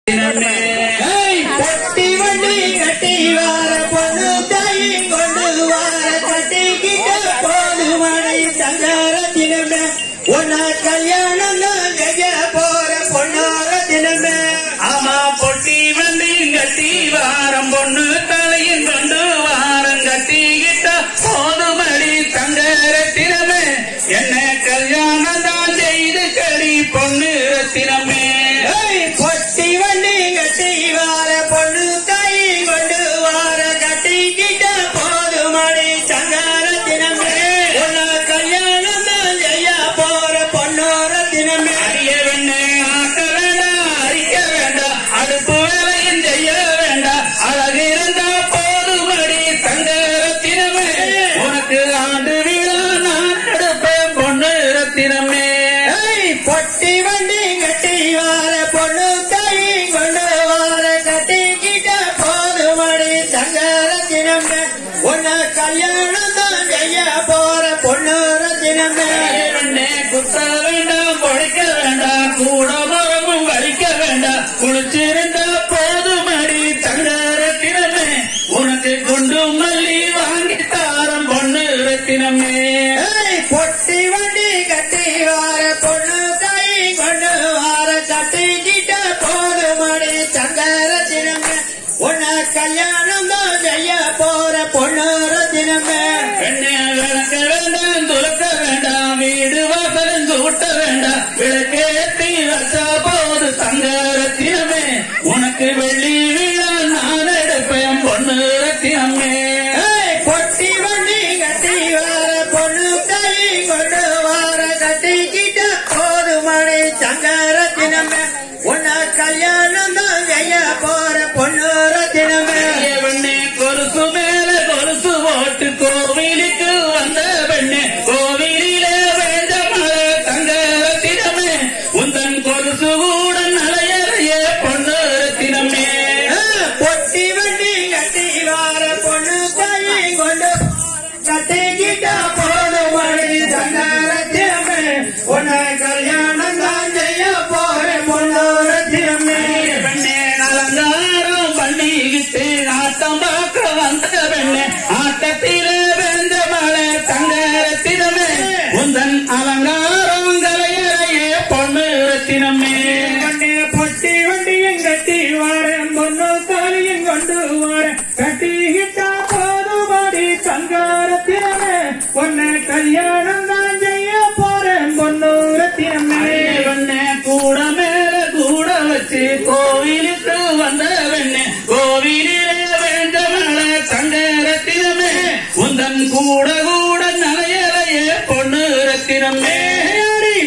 ஏய், கட்டி வண்டி கட்டி வார பொண்ணு தாயி கொண்டு வார கட்டிக்கிட்ட போது மழை தங்கார தினமே உன்ன கல்யாணம் தான் செய்ய போற பொண்ணார தினமே ஆமா பொட்டி வண்டி கட்டி வாரம் பொண்ணு தலையின் கொண்டு வாரம் கட்டிக்கிட்ட போதுமடி தங்க ரத்தினமே என்ன கல்யாணம் தான் செய்து கடி பொண்ணு ரத்தினமே ஏய், பொட்டி வண்டி கட்டி வார பொண்ணு தாயி கொண்டு வார கட்டிக்கிட்ட போது மழை தங்கார தினமே உன்ன கல்யாணம் தான் செய்ய போற பொண்ணார தினமே அறிய வேண்டாம் ஆக்க வேண்டாம் அரிக்க வேண்டாம் அடுப்பு வேலையும் செய்ய வேண்டாம் அழகு இருந்தா போதுமடி தங்க ரத்தினமே உனக்கு ஆண்டு விழா நான் எடுப்பேன் பொண்ணு ரத்தினமே ஏய், பொட்டி வண்டி கட்டி வார பொண்ணு தாயி கொண்டு வார கட்டிக்கிட்ட போது மணி தங்கர தினமே உன்ன கல்யாணம் தான் செய்ய போற பொண்ணு ரத்தினமே வேண்டே குத்த வேண்டாம் பொழைக்க வேண்டாம் கூட மரமும் வலிக்க வேண்டாம் குளிச்சிருந்தா போதுமடி தங்க ரத்தினமே உனக்கு குண்டு மல்லி வாங்கி தாரம் பொண்ணு ரத்தினமே ஏய், பொட்டி வண்டி கட்டி வார பொண்ணு தாயி கொண்டு வார கட்டிக்கிட்ட போது மணி தங்கர தினமே உன்ன கல்யாணம் தான் செய்ய போற பொண்ணு ரத்தினமே பெண்ணே விளக்க வேண்டாம் துலக்க வேண்டாம் வீடு வாசலும் சூட்ட வேண்டாம் விளக்கேற்றி வச்சா போது தங்க ரத்தினமே உனக்கு வெள்ளி விழா நான் எடுப்பேன் பொண்ணு ரத்தினமே ஏய், பொட்டி வண்டி கட்டி வார பொண்ணு தாயி கொண்டு வார கட்டிக்கிட்ட போது மணி தங்கர தினமே உன்ன கல்யாணம் தான் செய்ய போற பொண்ணு ரத்தினமே பெண்ணே கொலுசு மேல கொலுசு போட்டு கோவிலுக்கு வந்த பெண்ணே கோவிலிலே வேண்ட மழை தங்க ரத்தினமே உந்தன் கொலுசு கூட நலையறையே பொண்ணு ரத்தினமே ஆ, பொட்டி வண்டி கட்டி வார பொண்ணு தாயி கொண்டு கட்டிக்கிட்ட போது மணி தங்கர தினமே உன்ன கல்யாணம் தான் செய்ய போற பொண்ணு ரத்தினமே பெண்ணே அலங்காரம் பண்ணிக்கிட்டு ஆட்டம் பார்க்க வந்த பெண்ணே ஆட்டத்திலே வேந்த மழை தங்க ரத்தினமே உந்தன் அலங்காரம் கலையறையே பொண்ணு ரத்தினமே வண்டி பொட்டி வண்டியும் கட்டி வாரேன் பொண்ணு தாலியும் கொண்டு வாரேன் கட்டிக்கிட்டா போதுமாடி தங்காரத்தினமே பொண்ணு கல்யாணம் தான் செய்ய போறேன் பொண்ணு ரத்தினமே பெண்ணே கூட மேல கூட வச்சு கோவிலுக்கு வந்த பெண்ணே கோவிலிலே வேந்த மழை தங்க ரத்தினமே உந்தன் கூட கூட நலையறையே பொண்ணு ரத்தினமே ஏடி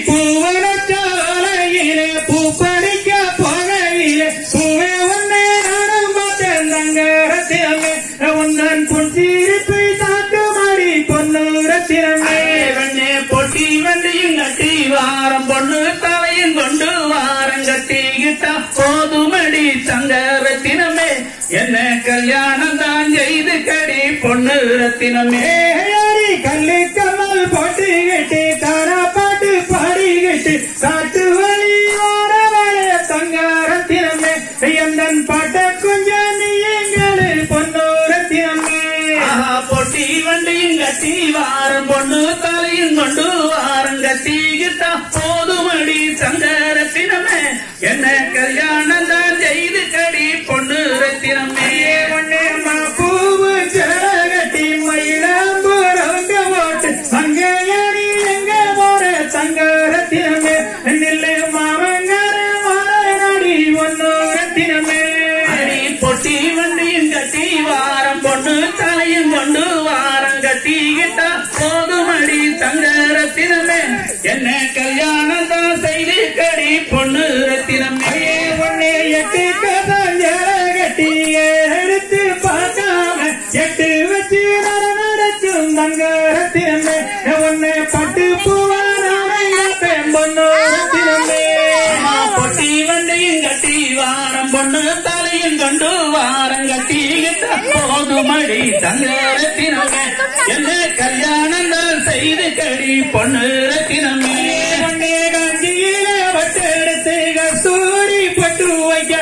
பூவனச்சாலையிலே பூ பறிக்க போகையிலே பூவே உன்னை நானும் பார்த்தேன் தங்காரத்தினமே உந்தன் புன்சிரிப்பை தாக்குமாடி பொண்ணு ரத்தினமே வெண்ணே பொட்டி வண்டியும் கட்டி வாரம் பொண்ணு தலையும் கொண்டு வாரம் கட்டிக்கிட்டா போதுமடி தங்க ரத்தினமே என்ன கல்யாணம் தான் செய்து கடி பொண்ணு ரத்தினமே ஏடி கல்லு கமல் போட்டுக்கிட்டு தாரா பாட்டு பாடிக்கிட்டு காட்டு வழி ஓர வளைய தங்காரத்தினமே எந்தன் பாட்ட கொஞ்சம் நீ எங்களு பொண்ணு ரத்தினமே ஆஹா பொட்டி வண்டியும் கட்டி வாரம் பொண்ணு தலையும் கொண்டு வாரம் கட்டிக்கிட்டா போதுமடி தங்க ரத்தினமே என்ன கல்யாணம் தான் செய்து கடி பொண்ணு ரத்தினமே ஒன்னே பூவு கட்டி மயிலாம்பு ரங்க ஓட்டு அங்க ஏறி எங்க போற தங்காரத்தினமே நில்லு மாமங்கார மாறி ஒன்னு ரத்தினமே அடி பொட்டி வண்டியும் கட்டி வாரம் பொண்ணு தலையும் கொண்டு வாரம் கட்டிக்கிட்டா போதுமடி தங்க ரத்தினமே என்ன கல்யாணம் தான் செய்து கடி பொண்ணு ரத்தினமே உன்னை எட்டு கதான் கட்டி எடுத்து பார்க்காம எட்டு வச்சு நட நடக்கும் தங்காரத்தினமே உன்னை பட்டு பூவானாமே பொண்ணு ரத்தினமே ஆமா, பொட்டி வண்டியும் கட்டி வாரம் பொண்ணு தலையும் கொண்டு வாரம் கட்டிக்கிட்டா போதுமடி தங்க ரத்தினமே என்ன கல்யாணம் தான் செய்து கடி பொண்ணு ரத்தினமே பொன்னே காஞ்சியில வட்டெடுத்து கஸ்தூரி பட்டு வைக்க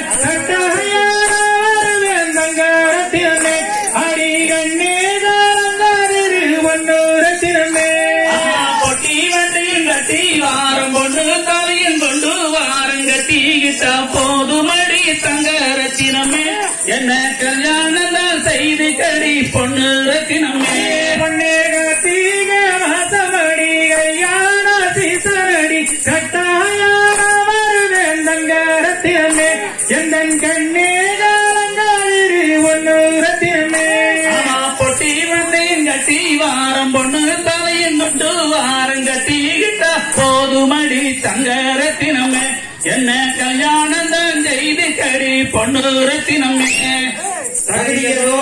கட்டாயம் தங்கரத்தினமே அடி கண்ணே தாரங்காரு ஒன்னூரத்தினமே பொட்டி வண்டியும் கட்டி வாரம் கொண்டு தலையும் கொண்டு வாரம் கட்டிக்கிட்டா போதுமடி தங்க ரத்தினமே என்ன கல்யாணம் தான் செய்து கடி பொண்ணு ரத்தினமே பொன்னே காத்தீக மாசமடி கல்யாண சீசனடி கட்டாயம் வருவேன் தங்கரத்தினமே எந்தன் கண்ணே தாரங்காரு ஒன்னூரத்தினமே ஆமா பொட்டி வண்டையும் கட்டி வாரம் பொண்ணு தலையும் கொண்டு வாரம் கட்டிக்கிட்டா போதுமடி தங்க ரத்தினமே என்ன கல்யாணம் தான் செய்து கடி பொண்ணு ரத்தினமே தகுதியோ